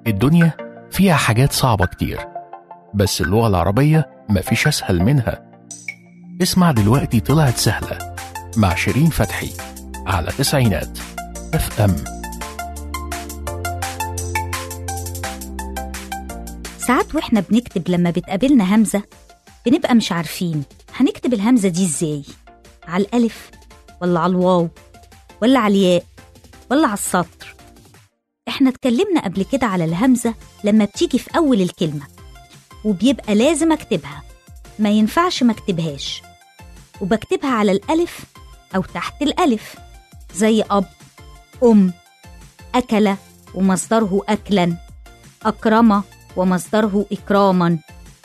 الدنيا فيها حاجات صعبة كتير بس اللغة العربية مفيش أسهل منها اسمع دلوقتي طلعت سهلة مع شيرين فتحي على تسعينات اف ام ساعات واحنا بنكتب لما بتقابلنا همزة بنبقى مش عارفين هنكتب الهمزة دي ازاي على الألف ولا على الواو ولا على الياء ولا على السطر احنا اتكلمنا قبل كده على الهمزة لما بتيجي في أول الكلمة وبيبقى لازم أكتبها ما ينفعش ما أكتبهاش وبكتبها على الألف أو تحت الألف زي أب أم أكل ومصدره أكلا أكرم ومصدره إكراما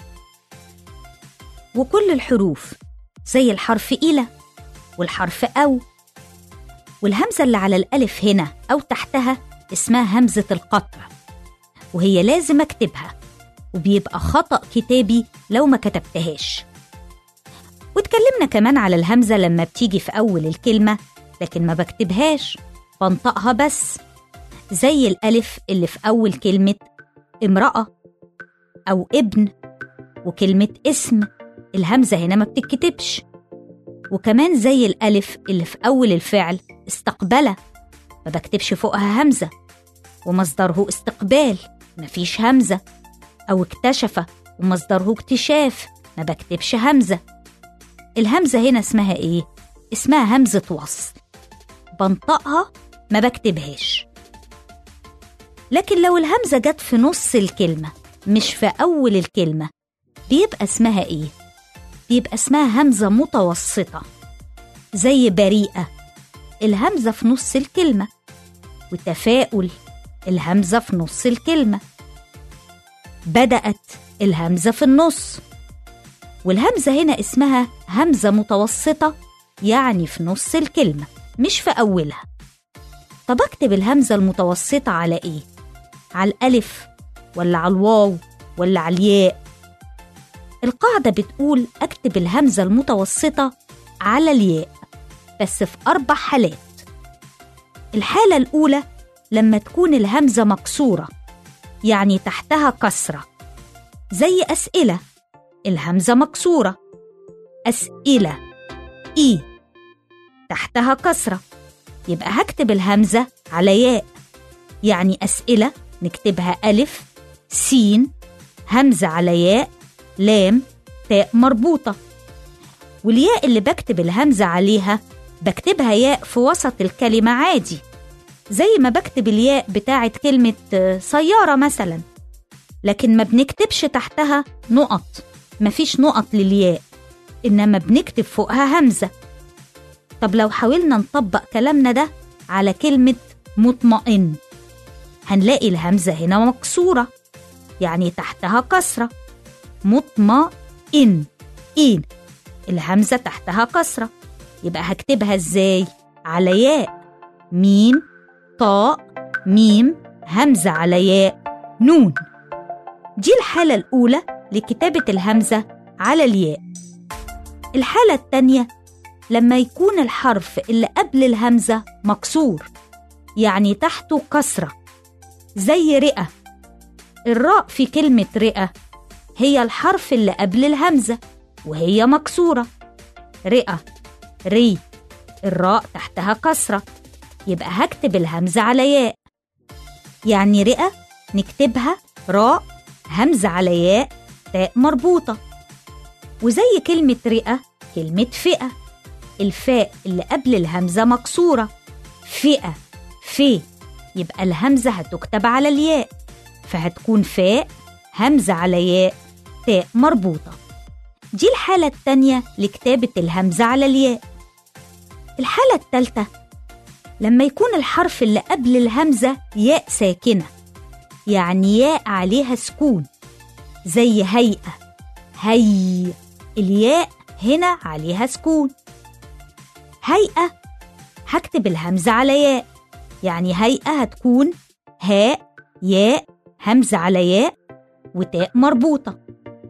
وكل الحروف زي الحرف إلى والحرف أو والهمزة اللي على الألف هنا أو تحتها اسمها همزة القطع وهي لازم أكتبها وبيبقى خطأ كتابي لو ما كتبتهاش واتكلمنا كمان على الهمزة لما بتيجي في أول الكلمة لكن ما بكتبهاش بنطقها بس زي الألف اللي في أول كلمة امرأة أو ابن وكلمة اسم الهمزة هنا ما بتتكتبش وكمان زي الألف اللي في أول الفعل استقبل ما بكتبش فوقها همزة ومصدره استقبال مفيش همزة أو اكتشف ومصدره اكتشاف ما بكتبش همزة الهمزة هنا اسمها إيه؟ اسمها همزة وصل بنطقها ما بكتبهاش لكن لو الهمزة جت في نص الكلمة مش في أول الكلمة بيبقى اسمها إيه؟ بيبقى اسمها همزة متوسطة زي بريئة الهمزة في نص الكلمة وتفاؤل الهمزة في نص الكلمة بدأت الهمزة في النص والهمزة هنا اسمها همزة متوسطة يعني في نص الكلمة مش في أولها طب أكتب الهمزة المتوسطة على إيه؟ على الألف ولا على الواو ولا على الياء القاعدة بتقول أكتب الهمزة المتوسطة على الياء بس في أربع حالات الحالة الأولى لما تكون الهمزة مكسورة يعني تحتها كسرة زي أسئلة الهمزة مكسورة أسئلة إي تحتها كسرة يبقى هكتب الهمزة على ياء يعني أسئلة نكتبها ألف سين همزة على ياء لام تاء مربوطة والياء اللي بكتب الهمزة عليها بكتبها ياء في وسط الكلمة عادي زي ما بكتب الياء بتاعت كلمة سيارة مثلا لكن ما بنكتبش تحتها نقط مفيش نقط للياء إنما بنكتب فوقها همزة طب لو حاولنا نطبق كلامنا ده على كلمة مطمئن هنلاقي الهمزة هنا مكسورة يعني تحتها كسرة مطمئن إن الهمزة تحتها كسرة يبقى هكتبها إزاي؟ على ياء ميم طاء ميم همزة على ياء نون دي الحالة الأولى لكتابة الهمزة على الياء الحالة التانية لما يكون الحرف اللي قبل الهمزة مكسور يعني تحته كسرة زي رئة الراء في كلمة رئة هي الحرف اللي قبل الهمزة وهي مكسورة رئة ري الراء تحتها كسرة يبقى هكتب الهمزة على ياء يعني رئة نكتبها راء همزة على ياء تاء مربوطة وزي كلمة رئة كلمة فئة الفاء اللي قبل الهمزة مكسورة فئة في يبقى الهمزة هتكتب على الياء فهتكون فاء همزة على ياء تاء مربوطة دي الحالة التانية لكتابة الهمزة على الياء الحالة التالتة لما يكون الحرف اللي قبل الهمزة ياء ساكنة يعني ياء عليها سكون زي هيئة هي الياء هنا عليها سكون هيئة هكتب الهمزة على ياء يعني هيئة هتكون هاء ياء همزة على ياء وتاء مربوطة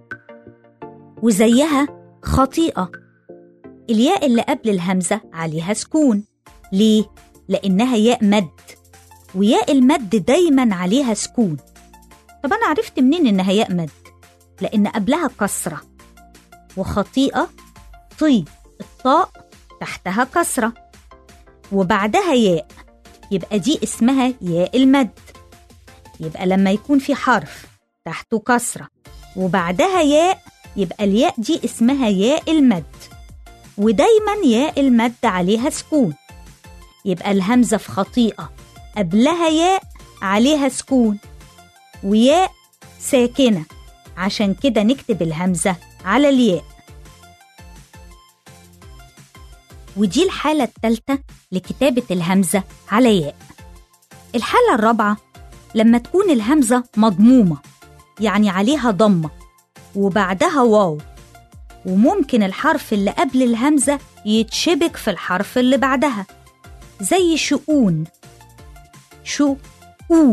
وزيها خطيئة الياء اللي قبل الهمزة عليها سكون ليه؟ لأنها ياء مد وياء المد دايما عليها سكون طب أنا عرفت منين إنها ياء مد لأن قبلها كسرة وخطيئة طي الطاء تحتها كسرة وبعدها ياء يبقى دي اسمها ياء المد يبقى لما يكون في حرف تحته كسرة وبعدها ياء يبقى الياء دي اسمها ياء المد ودايما ياء المد عليها سكون يبقى الهمزة في خطيئة قبلها ياء عليها سكون وياء ساكنة عشان كده نكتب الهمزة على الياء ودي الحالة الثالثة لكتابة الهمزة على ياء الحالة الرابعة لما تكون الهمزة مضمومة يعني عليها ضمة وبعدها واو وممكن الحرف اللي قبل الهمزة يتشبك في الحرف اللي بعدها زي شؤون شو أو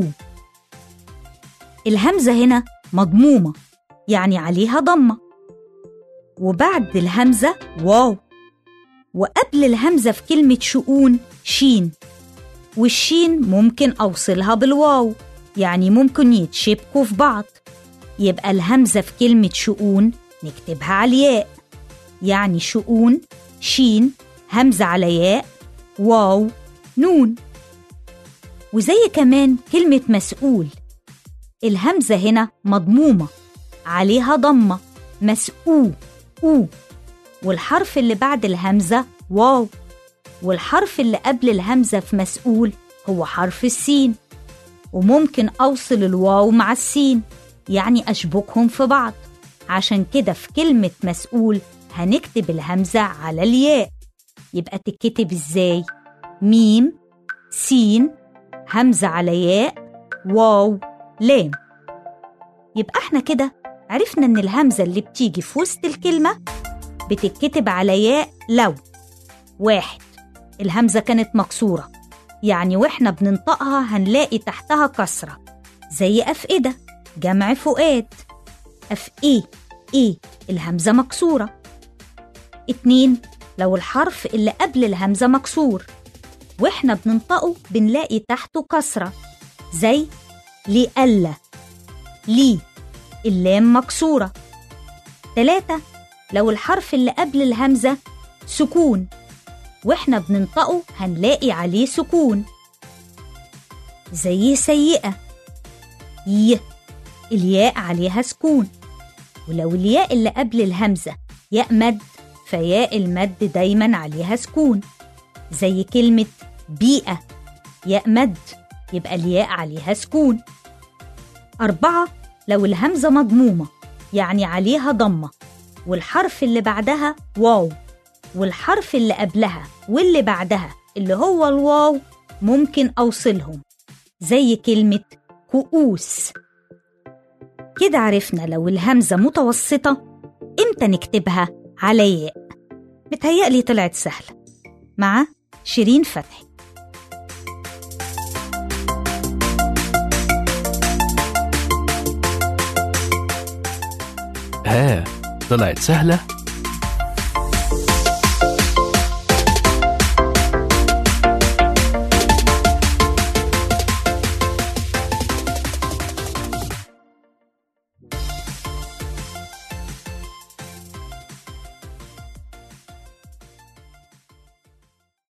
الهمزة هنا مضمومة يعني عليها ضمة وبعد الهمزة واو وقبل الهمزة في كلمة شؤون شين والشين ممكن أوصلها بالواو يعني ممكن يتشبكوا في بعض يبقى الهمزة في كلمة شؤون نكتبها على الياء يعني شؤون شين همزة على ياء واو نون وزي كمان كلمة مسؤول الهمزة هنا مضمومة عليها ضمة مسؤول أو والحرف اللي بعد الهمزة واو والحرف اللي قبل الهمزة في مسؤول هو حرف السين وممكن أوصل الواو مع السين يعني أشبكهم في بعض عشان كده في كلمة مسؤول هنكتب الهمزة على الياء يبقى تتكتب ازاي؟ ميم سين همزة على ياء واو لام يبقى احنا كده عرفنا ان الهمزة اللي بتيجي في وسط الكلمة بتتكتب على ياء لو واحد الهمزة كانت مكسورة يعني واحنا بننطقها هنلاقي تحتها كسرة زي أفئدة جمع فؤاد أف إيه إيه الهمزة مكسورة اتنين لو الحرف اللي قبل الهمزة مكسور واحنا بننطقه بنلاقي تحته كسرة زي لألا لي اللام مكسورة تلاتة لو الحرف اللي قبل الهمزة سكون واحنا بننطقه هنلاقي عليه سكون زي سيئة ي الياء عليها سكون ولو الياء اللي قبل الهمزة ياء مد فياء المد دايما عليها سكون زي كلمة بيئة ياء مد يبقى الياء عليها سكون أربعة لو الهمزة مضمومة يعني عليها ضمة والحرف اللي بعدها واو والحرف اللي قبلها واللي بعدها اللي هو الواو ممكن أوصلهم زي كلمة كؤوس كده عرفنا لو الهمزة متوسطة إمتى نكتبها على ياء متهيألي طلعت سهلة مع شيرين فتحي ها طلعت سهلة